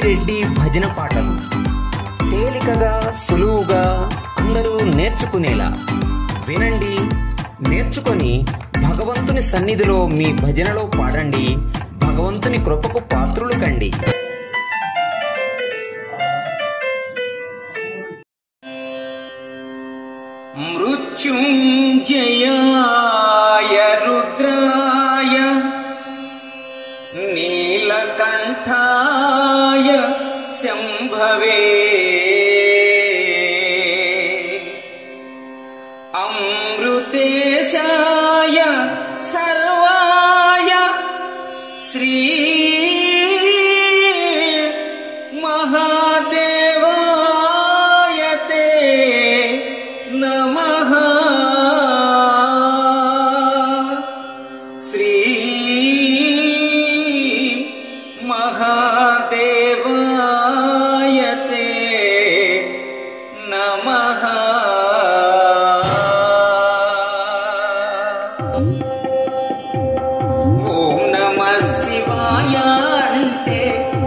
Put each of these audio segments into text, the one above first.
రెడ్డి భజన పాటలు తేలికగా సులువుగా అందరూ నేర్చుకునేలా వినండి నేర్చుకొని భగవంతుని సన్నిధిలో మీ భజనలో పాడండి భగవంతుని కృపకు పాత్రులు కండి మృత్యుంజయాయ రుద్రాయ నీలకంఠాయ శంభవే అమృతేశాయ సర్వాయ శ్రీ మహాదేవాయ తే నమః శ్రీ మహాదేవాయ తే నమః ఓం నమ శివాయ అంటే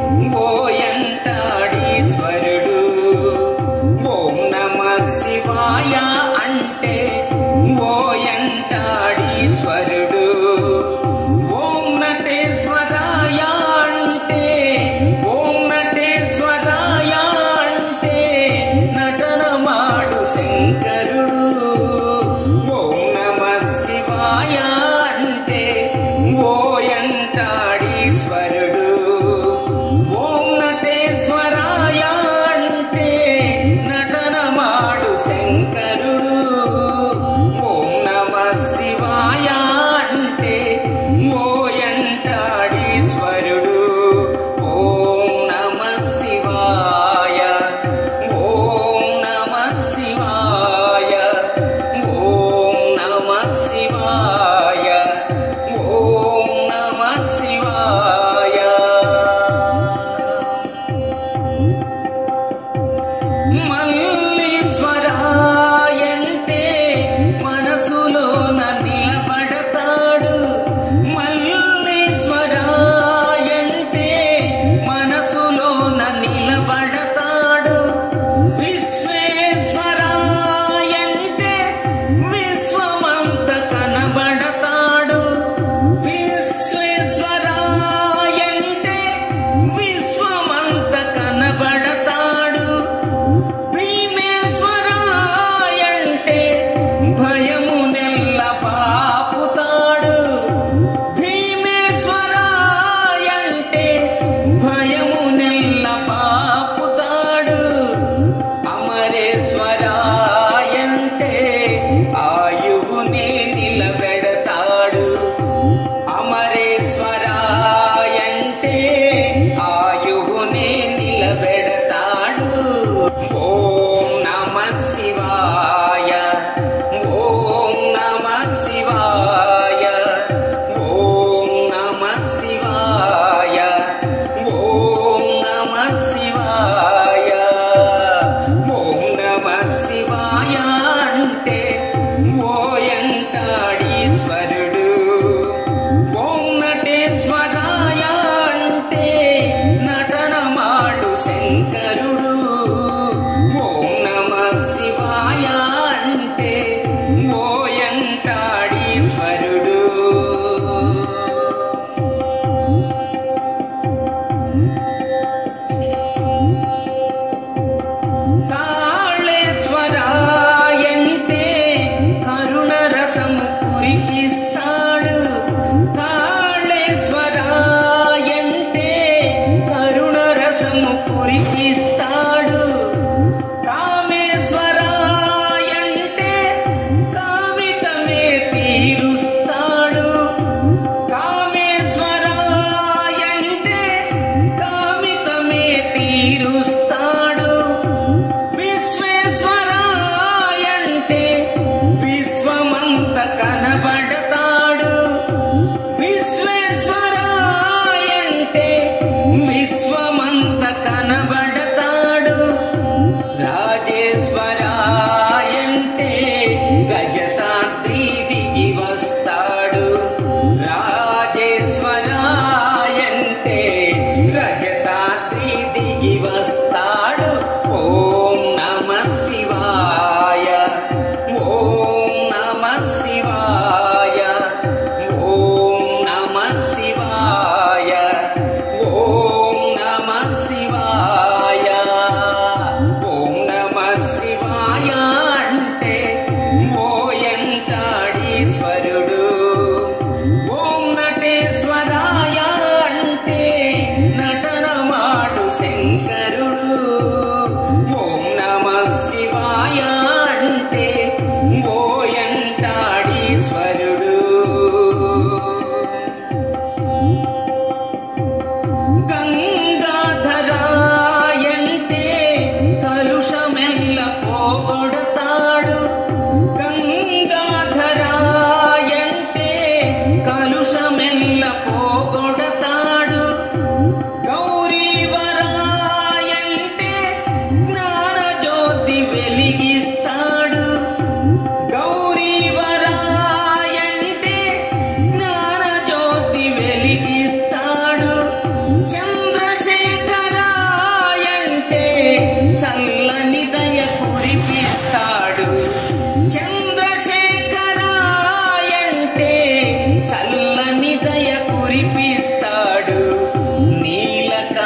ఓయంటాడీశ్వరుడు ఓం నమ శివాయ అంటే ఓయంటాడీశ్వరుడు ఓం నటేశ్వరాయ అంటే ఓం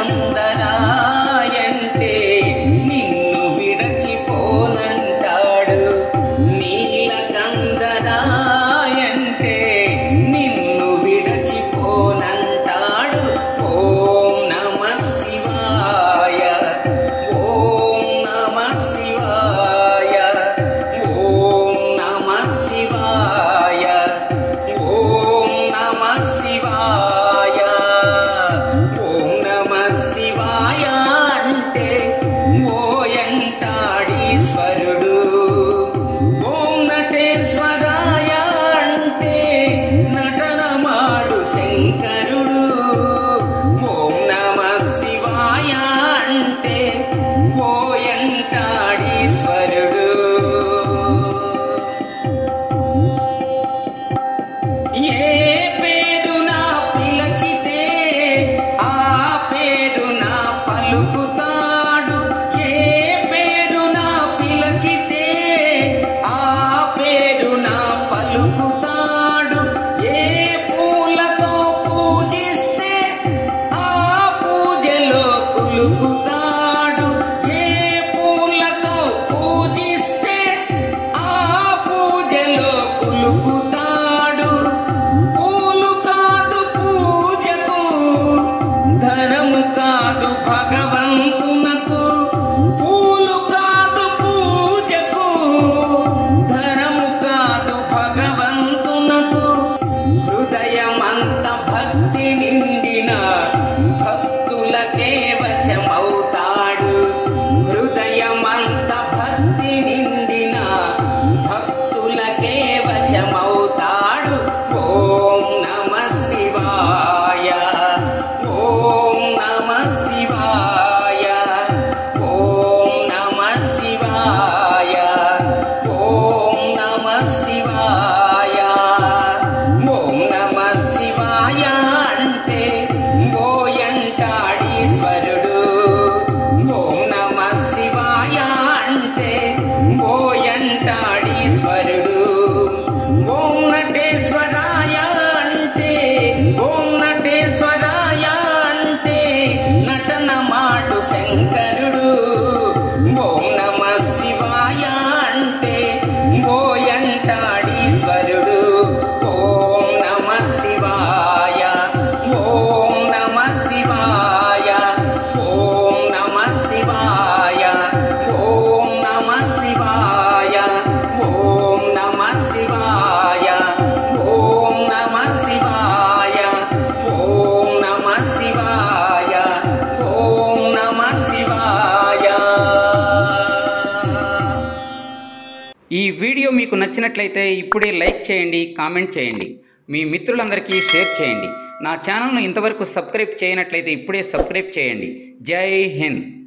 కందరాయంటే నిన్ను విడచిపోనంటాడు నీల కందరాయంటే నిన్ను విడచిపోనంటాడు ఓం నమ శివాయ ఓం నమ శివాయ ఓం నమ శివాయ ఓం నమ శివాయ ఓం నమ శివాయ అంటే ఓయంటాడీశ్వరుడు ఓం నటేశ్వరాయ అంటే నటనమాడు శంకరుడు ఓం నమ శివాయ అంటే ఓయంటాడీశ్వరుడు ఏ పేరున పిలచితే ఆ పేరున పలుకుతాడు ఏ పేరున పిలచితే ఆ పేరున పలుకుతాడు ఏ పూలతో పూజిస్తే ఆ పూజలో కులుకుతాడు ఏ పూలతో పూజిస్తే ఆ పూజలో కులుకుతాడు పూలు కాదు పూజకు ధనము కాదు భగవంతునకు పూలు కాదు పూజకు ధనము కాదు భగవంతునకు హృదయమంత భక్తి నిండిన భక్తులకే వశమవుతాడు హృదయమంత భక్తి నిండిన భక్తులకే వశమవుతాడు ఓం నమ శివాయ ఓం నమ శివాయ ఓం నమ శివాయ ఓం నమ శివాయ ఓం నమ శివాయ అంటే ఓయంటాడీశ్వరుడు ఓం నమ శివాయ అంటే ఓయంటాడీశ్వరుడు ఓం నటేశ్వరాయ అంటే ఓం నటేశ్వరాయ అంటే నటన మాడు శంకరుడు ఓం నమ శివాయ అంటే ఓయంటాడీశ్వరుడు ఓం నమ శివాయ ఓం నమ శివాయ ఓం నమ శివాయ ఓం నమ శివాయ ఓం నమ శివాయ ఓం నమ శివాయ ఓం నమ శివాయ ఓం నమ శివాయ ఈ వీడియో మీకు నచ్చినట్లయితే ఇప్పుడే లైక్ చేయండి కామెంట్ చేయండి మీ మిత్రులందరికీ షేర్ చేయండి నా ఛానల్ను ఇంతవరకు సబ్స్క్రైబ్ చేయనట్లయితే ఇప్పుడే సబ్స్క్రైబ్ చేయండి జై హింద్